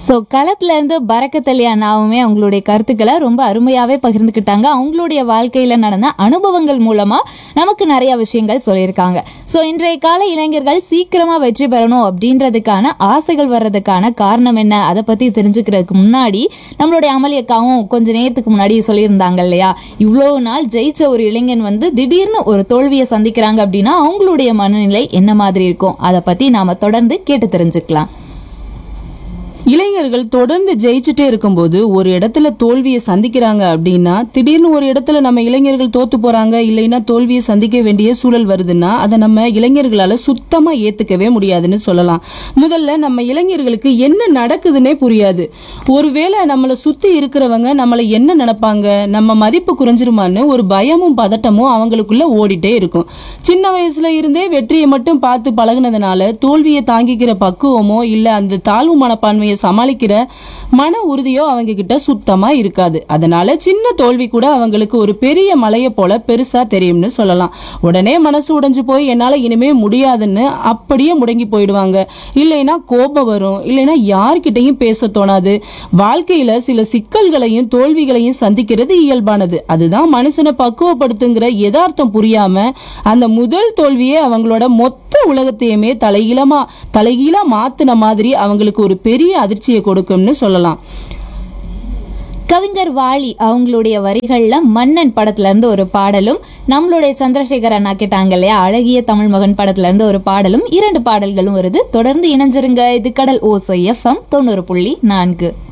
so களத்துல இருந்து பரக்கத்தலி அண்ணாவுமே அவங்களுடைய கருத்துக்களை ரொம்ப அருமையாவே பகிர்ந்துக்கிட்டாங்க அவங்களுடைய வாழ்க்கையில நடந்த அனுபவங்கள் மூலமா நமக்கு நிறைய விஷயங்கள் சொல்லியிருக்காங்க ஸோ இன்றைய கால இளைஞர்கள் சீக்கிரமா வெற்றி பெறணும் அப்படின்றதுக்கான ஆசைகள் வர்றதுக்கான காரணம் என்ன அதை பத்தி தெரிஞ்சுக்கிறதுக்கு முன்னாடி நம்மளுடைய அமளி அக்காவும் கொஞ்ச நேரத்துக்கு முன்னாடி சொல்லியிருந்தாங்க இல்லையா இவ்வளோ நாள் ஜெயிச்ச ஒரு இளைஞன் வந்து திடீர்னு ஒரு தோல்வியை சந்திக்கிறாங்க அப்படின்னா அவங்களுடைய மனநிலை என்ன மாதிரி இருக்கும் அதை பத்தி நாம தொடர்ந்து கேட்டு தெரிஞ்சுக்கலாம் இளைஞர்கள் தொடர்ந்து ஜெயிச்சுட்டே இருக்கும்போது ஒரு இடத்துல தோல்வியை சந்திக்கிறாங்க அப்படின்னா திடீர்னு ஒரு இடத்துல நம்ம இளைஞர்கள் தோத்து போறாங்க இல்லைன்னா தோல்வியை சந்திக்க வேண்டிய சூழல் வருதுன்னா அதை நம்ம இளைஞர்களால சுத்தமா ஏத்துக்கவே முடியாதுன்னு சொல்லலாம் முதல்ல நம்ம இளைஞர்களுக்கு என்ன நடக்குதுன்னே புரியாது ஒருவேளை நம்மளை சுத்தி இருக்கிறவங்க நம்மளை என்ன நினைப்பாங்க நம்ம மதிப்பு குறைஞ்சிருமான்னு ஒரு பயமும் பதட்டமும் அவங்களுக்குள்ள ஓடிட்டே இருக்கும் சின்ன வயசுல இருந்தே வெற்றியை மட்டும் பார்த்து பழகுனதுனால தோல்வியை தாங்கிக்கிற பக்குவமோ இல்ல அந்த தாழ்வு மனப்பான்மையை சமாளிக்கிற மன உறுதியோ அவங்க கிட்ட சுத்தமா இருக்காது அதனால சின்ன தோல்வி கூட அவங்களுக்கு ஒரு பெரிய மலையை போல பெருசா தெரியும்னு சொல்லலாம் உடனே மனசு உடைஞ்சு போய் என்னால இனிமே முடியாதுன்னு அப்படியே முடங்கி போயிடுவாங்க இல்லைன்னா கோபம் வரும் இல்லைன்னா யார்கிட்டயும் பேச தோணாது வாழ்க்கையில சில சிக்கல்களையும் தோல்விகளையும் சந்திக்கிறது இயல்பானது அதுதான் மனுஷனை பக்குவப்படுத்துங்கிற யதார்த்தம் புரியாம அந்த முதல் தோல்வியே அவங்களோட மொத்த உலகத்தையுமே தலைகீழமா தலைகீழா மாத்துன மாதிரி அவங்களுக்கு ஒரு பெரிய அதிர்ச்சியை கொடுக்கும்னு சொல்லலாம் கவிஞர் வாலி அவங்களுடைய வரிகள்ல மன்னன் படத்துல இருந்து ஒரு பாடலும் நம்மளுடைய சந்திரசேகர் அண்ணா கேட்டாங்க இல்லையா அழகிய தமிழ் மகன் படத்துல இருந்து ஒரு பாடலும் இரண்டு பாடல்களும் வருது தொடர்ந்து இணைஞ்சிருங்க இது கடல் ஓசை எஃப்எம் தொண்ணூறு புள்ளி நான்கு